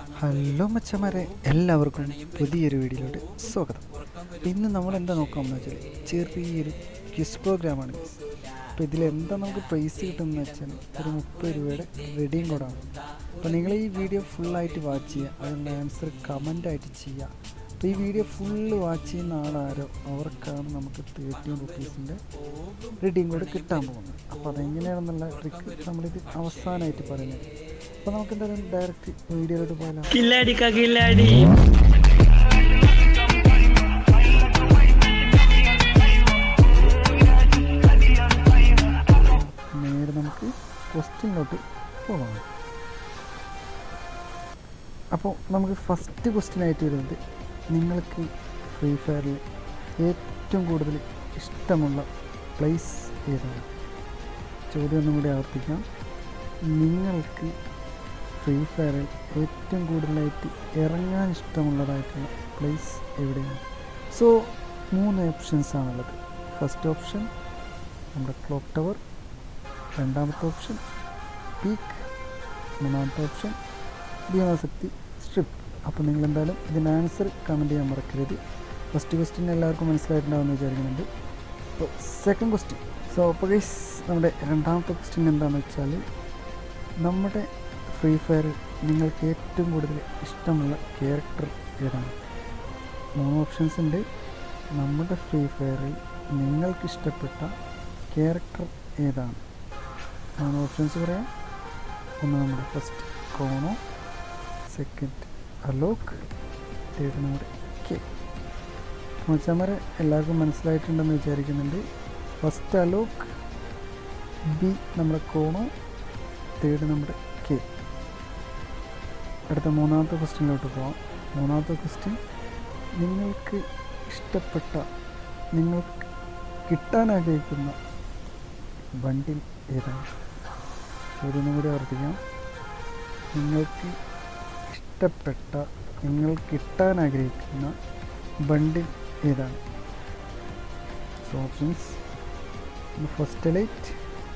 hello മച്ചമാരെ എല്ലാവർക്കും പുതിയൊരു വീഡിയോയിലോട്ട് സ്വാഗതം ഇന്ന് നമ്മൾ എന്താ നോക്കാമെന്ന് വെച്ചാൽ ചെറിയൊരു ക്വിസ് പ്രോഗ്രാമാണ് അപ്പോൾ ഇതിൽ എന്താ നമുക്ക് പ്രൈസ് കിട്ടുമെന്ന് വെച്ചാൽ ഒരു മുപ്പത് രൂപയുടെ റെഡിയും കൂടാണ് അപ്പോൾ നിങ്ങൾ ഈ വീഡിയോ ഫുള്ളായിട്ട് വാച്ച് ചെയ്യുക അതിനുള്ള ആൻസർ കമൻ്റായിട്ട് ചെയ്യുക അപ്പോൾ ഈ വീഡിയോ ഫുള്ള് വാച്ച് ചെയ്യുന്ന ആളാരോ അവർക്കാണ് നമുക്ക് തേർട്ടീൻ റുപ്പീസിൻ്റെ റെഡിയും കൂടെ കിട്ടാൻ പോകുന്നത് അപ്പോൾ അതെങ്ങനെയാണെന്നുള്ള ട്രിക്ക് നമ്മളിത് അവസാനമായിട്ട് പറയുന്നത് അപ്പോൾ നമുക്ക് എന്തായാലും ഡയറക്റ്റ് വീഡിയോയിലോട്ട് പോയാലോ കില്ലാടി കാ കില്ലാടി നേരെ നമുക്ക് ക്വസ്റ്റ്യനിലോട്ട് പോകാം അപ്പോൾ നമുക്ക് ഫസ്റ്റ് ക്വസ്റ്റ്യൻ ആയിട്ട് വരുന്നത് നിങ്ങൾക്ക് ഫ്രീ ഫയറിൽ ഏറ്റവും കൂടുതൽ ഇഷ്ടമുള്ള പ്ലേസ് ഏതാണ് ചോദ്യം ഒന്നും കൂടി ആവർത്തിക്കാം നിങ്ങൾക്ക് ഫ്രീ ഫയറിൽ ഏറ്റവും കൂടുതലായിട്ട് ഇറങ്ങാൻ ഇഷ്ടമുള്ളതായിട്ടുള്ള പ്ലേസ് എവിടെയാണ് സോ മൂന്ന് ഓപ്ഷൻസ് ആണുള്ളത് ഫസ്റ്റ് ഓപ്ഷൻ നമ്മുടെ ക്ലോക്ക് ടവർ രണ്ടാമത്തെ ഓപ്ഷൻ പീക്ക് മൂന്നാമത്തെ ഓപ്ഷൻ ഭീമാശക്തി സ്ട്രിപ്പ് അപ്പോൾ നിങ്ങൾ എന്തായാലും ഇതിൻ്റെ ആൻസർ കമൻറ്റ് ചെയ്യാൻ മറക്കരുത് ഫസ്റ്റ് ക്വസ്റ്റ്യൻ എല്ലാവർക്കും മനസ്സിലായിട്ടുണ്ടാവുമെന്ന് വിചാരിക്കുന്നുണ്ട് അപ്പോൾ സെക്കൻഡ് ക്വസ്റ്റ്യൻ സോ അപ്പോൾ ഗൈസ് നമ്മുടെ രണ്ടാമത്തെ ക്വസ്റ്റ്യൻ എന്താണെന്ന് വെച്ചാൽ നമ്മുടെ ഫ്രീ ഫയർ നിങ്ങൾക്ക് ഏറ്റവും കൂടുതൽ ഇഷ്ടമുള്ള ക്യാരക്ടർ ഏതാണ് മൂന്ന് ഓപ്ഷൻസ് ഉണ്ട് നമ്മുടെ ഫ്രീ ഫയറിൽ നിങ്ങൾക്ക് ഇഷ്ടപ്പെട്ട ക്യാരക്ടർ ഏതാണ് മൂന്ന് ഓപ്ഷൻസ് പറയാം ഒന്ന് നമ്മുടെ ഫസ്റ്റ് കോണോ സെക്കൻഡ് അലോക് തേർഡ് നമ്മുടെ കെ മച്ചമാരെ എല്ലാവർക്കും മനസ്സിലായിട്ടുണ്ടെന്ന് വിചാരിക്കുന്നുണ്ട് ഫസ്റ്റ് അലോക് ബി നമ്മുടെ കോണോ തേർഡ് നമ്മുടെ കെ അടുത്ത മൂന്നാമത്തെ ക്വസ്റ്റ്യനിലോട്ട് പോവാം മൂന്നാമത്തെ ക്വസ്റ്റ്യൻ നിങ്ങൾക്ക് ഇഷ്ടപ്പെട്ട നിങ്ങൾക്ക് കിട്ടാൻ ആഗ്രഹിക്കുന്ന ബണ്ടിൽ ഏതാണ് ചോദ്യം കൂടി ആവർത്തിക്കാം നിങ്ങൾക്ക് ഇഷ്ടപ്പെട്ട നിങ്ങൾ കിട്ടാൻ ആഗ്രഹിക്കുന്ന ബണ്ടിൽ ഏതാണ് so options first light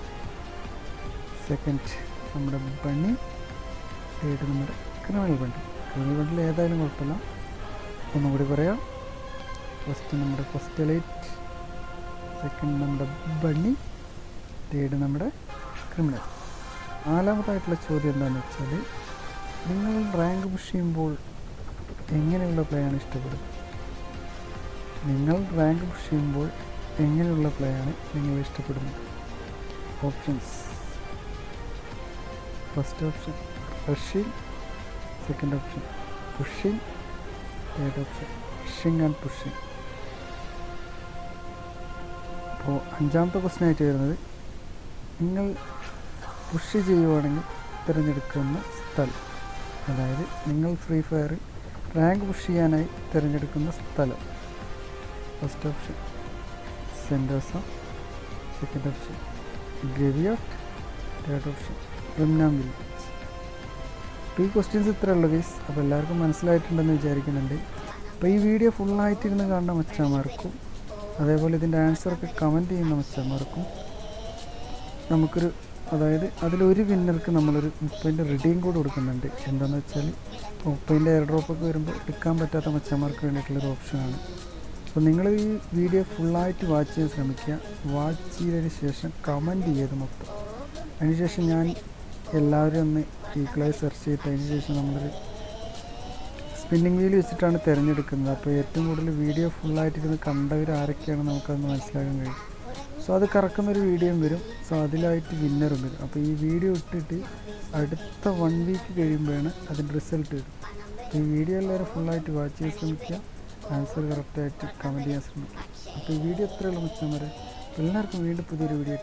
second നമ്മുടെ ബണ്ണി തേർഡ് നമ്മുടെ ക്രിമിനൽ ബണ്ടിൽ ക്രിമിനൽ ബണ്ടിൽ ഏതായാലും കുഴപ്പമില്ല ഒന്നും കൂടി പറയാം ഫസ്റ്റ് നമ്മുടെ ഫസ്റ്റ് ലൈറ്റ് സെക്കൻഡ് നമ്മുടെ ബണ്ണി തേർഡ് നമ്മുടെ ക്രിമിനൽ നാലാമതായിട്ടുള്ള ചോദ്യം എന്താണെന്ന് വെച്ചാൽ നിങ്ങൾ റാങ്ക് പുഷ് ചെയ്യുമ്പോൾ എങ്ങനെയുള്ള പ്ലേ ആണ് ഇഷ്ടപ്പെടുന്നത് നിങ്ങൾ റാങ്ക് പുഷ് ചെയ്യുമ്പോൾ എങ്ങനെയുള്ള പ്ലേ ആണ് നിങ്ങൾ ഇഷ്ടപ്പെടുന്നത് options first option rushing second option pushing third option pushing and pushing അപ്പോൾ അഞ്ചാമത്തെ ക്വസ്റ്റ്യൻ ആയിട്ട് വരുന്നത് നിങ്ങൾ പുഷ് ചെയ്യുവാണെങ്കിൽ തിരഞ്ഞെടുക്കുന്ന സ്ഥലം അതായത് നിങ്ങൾ ഫ്രീ ഫയറിൽ റാങ്ക് പുഷ് ചെയ്യാനായി തിരഞ്ഞെടുക്കുന്ന സ്ഥലം first option Sentosa second option graveyard third option റിംനാം വില്ലേജ് അപ്പോൾ ഈ ക്വസ്റ്റ്യൻസ് ഇത്രേ ഉള്ളൂ ഗൈസ് അപ്പോൾ എല്ലാവർക്കും മനസ്സിലായിട്ടുണ്ടെന്ന് വിചാരിക്കുന്നുണ്ട് അപ്പോൾ ഈ വീഡിയോ ഫുള്ളായിട്ടിരുന്ന് കാണുന്ന മച്ചന്മാർക്കും അതേപോലെ ഇതിൻ്റെ ആൻസറൊക്കെ കമൻറ്റ് ചെയ്യുന്ന മച്ചന്മാർക്കും നമുക്കൊരു അതായത് അതിലൊരു വിന്നർക്ക് നമ്മളൊരു മുപ്പതിൻ്റെ റെഡിയും കൂടെ കൊടുക്കുന്നുണ്ട് എന്താണെന്ന് വെച്ചാൽ മുപ്പതിൻ്റെ എയർ ഡ്രോപ്പൊക്കെ വരുമ്പോൾ എടുക്കാൻ പറ്റാത്ത മച്ചന്മാർക്ക് വേണ്ടിയിട്ടുള്ളൊരു ഓപ്ഷനാണ് അപ്പോൾ നിങ്ങൾ ഈ വീഡിയോ ഫുള്ളായിട്ട് വാച്ച് ചെയ്യാൻ ശ്രമിക്കുക വാച്ച് ചെയ്തതിന് ശേഷം കമൻറ്റ് ചെയ്ത് മൊത്തം അതിനുശേഷം ഞാൻ എല്ലാവരും ഒന്ന് ഈക്വലായി സെർച്ച് ചെയ്തിട്ട് അതിന് ശേഷം നമ്മളൊരു സ്പിന്നിങ് വീൽ വെച്ചിട്ടാണ് തിരഞ്ഞെടുക്കുന്നത് അപ്പോൾ ഏറ്റവും കൂടുതൽ വീഡിയോ ഫുള്ളായിട്ടിരുന്ന് കണ്ടവർ ആരൊക്കെയാണ് നമുക്കതൊന്ന് മനസ്സിലാക്കാൻ കഴിയും സോ അത് കറക്കുന്നൊരു വീഡിയോയും വരും സോ അതിലായിട്ട് വിന്നറും വരും അപ്പോൾ ഈ വീഡിയോ ഇട്ടിട്ട് അടുത്ത വൺ വീക്ക് കഴിയുമ്പോഴാണ് അതിൻ്റെ റിസൾട്ട് വരും അപ്പോൾ ഈ വീഡിയോ എല്ലാവരും ഫുള്ളായിട്ട് വാച്ച് ചെയ്യാൻ ശ്രമിക്കുക ആൻസർ കറക്റ്റായിട്ട് കമൻറ്റ് ചെയ്യാൻ ശ്രമിക്കുക അപ്പോൾ ഈ വീഡിയോ എത്രയുള്ള മെച്ചാൽ എല്ലാവർക്കും വീണ്ടും പുതിയൊരു വീഡിയോ